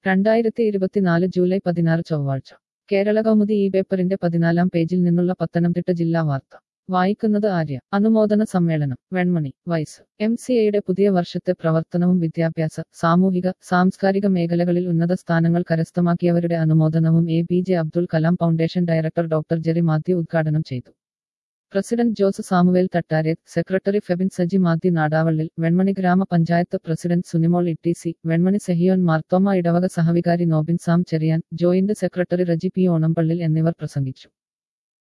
രണ്ടായിരത്തി ഇരുപത്തിനാല് ജൂലൈ പതിനാറ് ചൊവ്വാഴ്ച കേരള കൗമുദി ഈ പേപ്പറിന്റെ പതിനാലാം പേജിൽ നിന്നുള്ള പത്തനംതിട്ട ജില്ലാ വാർത്ത വായിക്കുന്നത് ആര്യ അനുമോദന സമ്മേളനം വെൺമണി വൈസ് എം സി എയുടെ പുതിയ വർഷത്തെ പ്രവർത്തനവും വിദ്യാഭ്യാസ സാമൂഹിക സാംസ്കാരിക മേഖലകളിൽ ഉന്നത സ്ഥാനങ്ങൾ കരസ്ഥമാക്കിയവരുടെ അനുമോദനവും A B J Abdul Kalam foundation director doctor Jerry Mathew ഉദ്ഘാടനം ചെയ്തു പ്രസിഡന്റ് ജോസ് സാമുവേൽ തട്ടാരേത്ത് സെക്രട്ടറി ഫെബിൻ സജി മാത്യു നാടാവള്ളിൽ വെൺമണി ഗ്രാമപഞ്ചായത്ത് പ്രസിഡന്റ് സുനിമോൾ ഇട്ടിസി വെൺമണി സെഹിയോൻ മാർത്തോമ ഇടവക സഹവികാരി Nobin Sam Cherian joint secretary Reji P Onampallil എന്നിവർ പ്രസംഗിച്ചു